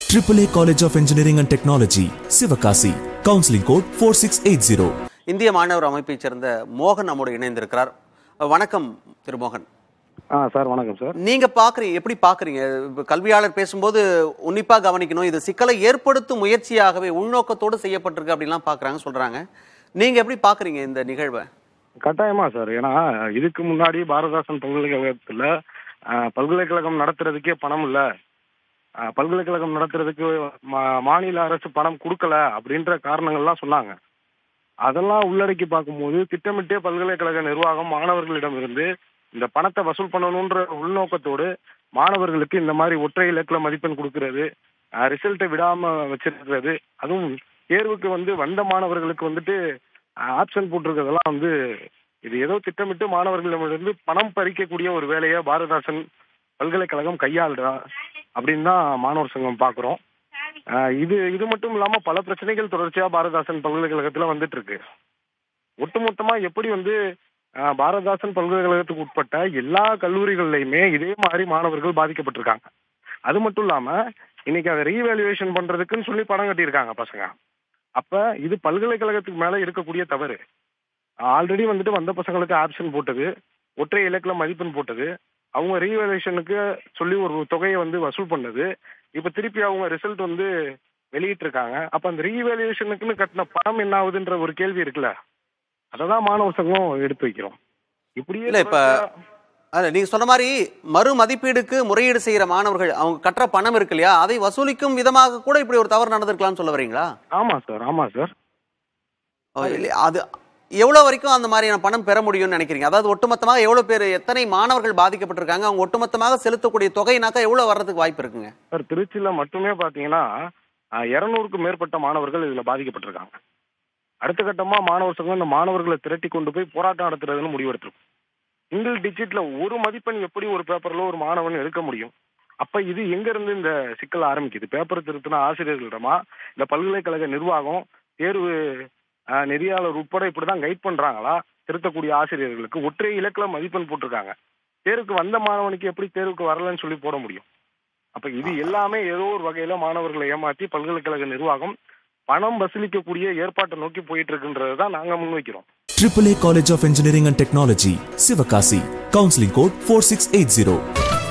AAA College of Engineering and Technology, Sivakasi. Counseling code 4680. இந்திய மாணவர் அமைப்பைச் சேர்ந்த மோகன் நம்மோடு இணைந்திருக்கிறார் வணக்கம் திரு மோகன் ஆ சார் வணக்கம் சார் நீங்க பாக்குறீங்க எப்படி பாக்குறீங்க இப்ப கல்வியாளர் பேசும்போது உன்னிப்பா கவனிக்கணும் இது சிக்கலை ஏற்படுத்தும் முயற்சியாகவே உள்நோக்கத்தோடு செய்யப்பட்டிருக்கு அப்படின்லாம் பாக்குறாங்க சொல்றாங்க நீங்க எப்படி பாக்குறீங்க இந்த நிகழ்வை கட்டாயமா சார் ஏன்னா இதுக்கு முன்னாடி பாரதாசன் பல்கலைக்கழகத்துல ஆ, பல்கலைக்கழகம் நடத்துறதுக்கே பணம் இல்ல ஆ, பல்கலைக்கழகம் நடத்துறதுக்கு மா- மாநில அரசு பணம் கொடுக்கல அப்படின்ற காரணங்கள்லாம் சொன்னாங்க அதெல்லாம் உள்ளடக்கி பார்க்கும்போது திட்டமிட்டே பல்கலைக்கழக நிர்வாகம் மாணவர்களிடமிருந்து இந்த பணத்தை வசூல் பண்ணணுன்ற உள்நோக்கத்தோடு மாணவர்களுக்கு இந்த மாதிரி ஒற்றை இலக்கில மதிப்பெண் கொடுக்கறது ரிசல்ட்டை விடாம வச்சிருக்கிறது அதுவும் தேர்வுக்கு வந்து வந்த மாணவர்களுக்கு வந்துட்டு ஆப்ஷன் போட்டிருக்கிறதெல்லாம் வந்து இது ஏதோ திட்டமிட்டு மாணவர்களிடமிருந்து பணம் பறிக்கக்கூடிய ஒரு வேலையை பாரதாசன் பல்கலைக்கழகம் கையாளுடா அப்படின்னு தான் மாணவர் சங்கம் பார்க்குறோம் இது இது மட்டும் இல்லாம பல பிரச்சனைகள் தொடர்ச்சியா பாரதாசன் பல்கலைக்கழகத்துல வந்துட்டு இருக்கு ஒட்டுமொத்தமா எப்படி வந்து ஆஹ், பாரதாசன் பல்கலைக்கழகத்துக்கு உட்பட்ட எல்லா கல்லூரிகள்லையுமே இதே மாதிரி மாணவர்கள் பாதிக்கப்பட்டிருக்காங்க அது மட்டும் இல்லாம இன்னைக்கு அதை ரீவேல்யூவேஷன் பண்றதுக்குன்னு சொல்லி பணம் கட்டியிருக்காங்க பசங்க அப்ப இது பல்கலைக்கழகத்துக்கு மேல இருக்கக்கூடிய தவறு ஆல்ரெடி வந்துட்டு வந்த பசங்களுக்கு ஆப்ஷன் போட்டது ஒற்றை இலக்குல மதிப்பெண் போட்டது அவங்க ரீவேல்யூஷனுக்கு சொல்லி ஒரு தொகையை வந்து வசூல் பண்ணது இப்ப திருப்பி அவங்க ரிசல்ட் வந்து வெளியிட்டிருக்காங்க அப்ப அந்த ரீவேல்யூஷனுக்குன்னு கட்டின பணம் என்ன ஆகுதுன்ற ஒரு கேள்வி இருக்குல்ல அததான் மாணவர் சங்கம் எடுத்து வைக்கிறோம் இப்படியே இல்ல, இப்ப- தொடர்ச்சியா- அல்ல நீங்க சொன்ன மாதிரி மறு மதிப்பீடுக்கு முறையீடு செய்யற மாணவர்கள் அவங்க கட்டுற பணம் இருக்கு இல்லையா அதை வசூலிக்கும் விதமாக கூட இப்படி ஒரு தவறு நடந்திருக்கலாம்னு சொல்ல வரீங்களா ஆமா சார் ஆமா சார் ஓ, இல்ல, அது எவ்வளவு வரைக்கும் அந்த மாதிரியான பணம் பெற முடியும்னு நினைக்கிறீங்க அதாவது ஒட்டுமொத்தமாக எவ்வளவு பேர் எத்தனை மாணவர்கள் பாதிக்கப்பட்டிருக்காங்க அவங்க ஒட்டுமொத்தமாக செலுத்தக்கூடிய தொகைனாக்கா எவ்வளவு வர்றதுக்கு வாய்ப்பு இருக்குங்க சார் திருச்சியில மட்டுமே பாத்தீங்கன்னா இருநூறுக்கும் மேற்பட்ட மாணவர்கள் இதுல பாதிக்கப்பட்டிருக்காங்க அடுத்த கட்டமா மாணவர் சங்கம் இந்த மாணவர்களை திரட்டி கொண்டு போய் போராட்டம் நடத்துறதுன்னு முடிவெடுத்திருக்கும் சிங்கிள் டிஜிட்ல ஒரு மதிப்பெண் எப்படி ஒரு பேப்பர்ல ஒரு மாணவன் எடுக்க முடியும் அப்ப இது எங்க இருந்து இந்த சிக்கல் ஆரம்பிக்குது பேப்பர் திருத்தின ஆசிரியர்களிடமா இந்த பல்கலைக்கழக நிர்வாகம் தேர்வு ஆஹ், நெறியாளர் உட்பட இப்படிதான் கைட் பண்றாங்களா திருத்தக்கூடிய ஆசிரியர்களுக்கு ஒற்றை இலக்குல மதிப்பெண் போட்டிருக்காங்க தேர்வுக்கு வந்த மாணவனுக்கு எப்படி தேர்வுக்கு வரலன்னு சொல்லி போட முடியும் அப்ப இது எல்லாமே ஏதோ ஒரு வகையில மாணவர்களை ஏமாத்தி பல்கலைக்கழக நிர்வாகம் பணம் வசூலிக்கக்கூடிய ஏற்பாட்டை நோக்கி போயிட்டு இருக்குன்றது தான் நாங்க முன்வைக்கிறோம் AAA College of Engineering and Technology, Sivakasi. Counseling code 4680.